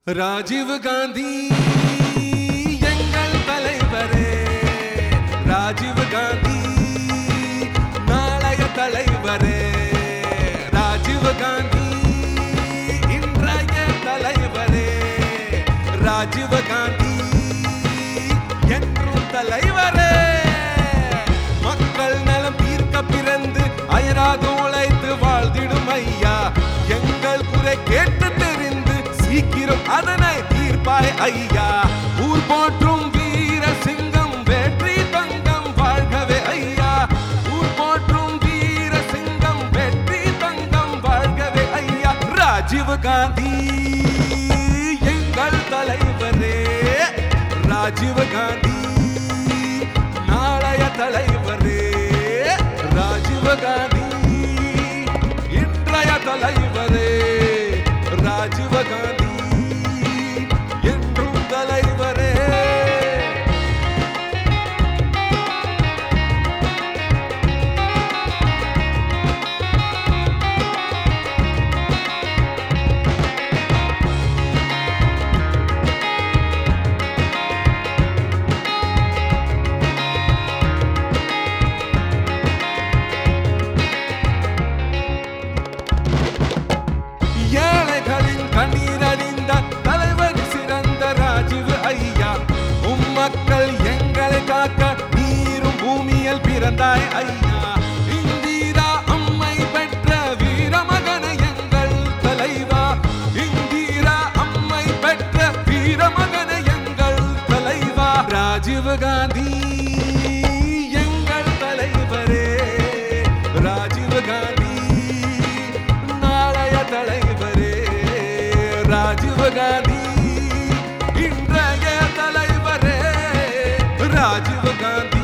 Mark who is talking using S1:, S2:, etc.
S1: ராஜீவ் காந்தி எங்கள் தலைவரே ராஜீவ் காந்தி நாளைய தலைவரே ராஜீவ் காந்தி இன்றைய தலைவரே ராஜீவ் காந்தி என்றும் தலைவரே மக்கள் நலம் தீர்க்க பிறந்து அயராது உழைத்து வாழ்ந்திடும் ஐயா எங்கள் குறை கேட்டு தெரிந்து சீக்கிரம் அதனை தீர்ப்பாய் ஐயா ஊர் போற்றும் வீர சிங்கம் வெற்றி தங்கம் வாழ்கவே ஐயா ஊர் போற்றும் வீர சிங்கம் வெற்றி தங்கம் வாழ்கவே ஐயா ராஜீவ் காந்தி எங்கள் தலைவரே ராஜீவ் காந்தி நாளைய தலைவரே ராஜீவ் காந்தி இன்றைய தலைவரே ராஜீவ் காந்தி என்றும் தலைவரே ஏழைகளின் கண்ணீர் அறிந்த தலைவர் சிறந்த ராஜீவ் ஐயா உம் மக்கள் எங்களை காக்க நீரும் பூமியில் பிறந்தாய் ஐயா இந்திரா அம்மை பெற்ற வீரமகன எங்கள் தலைவா இந்திரா அம்மை பெற்ற வீரமகன எங்கள் தலைவா ராஜீவ் காந்தி எங்கள் தலைவரே ராஜீவ் காந்தி நாளைய தலைவரே ராஜீவ் காந்தி இன்றைய தலைவரே ராஜீவ் காந்தி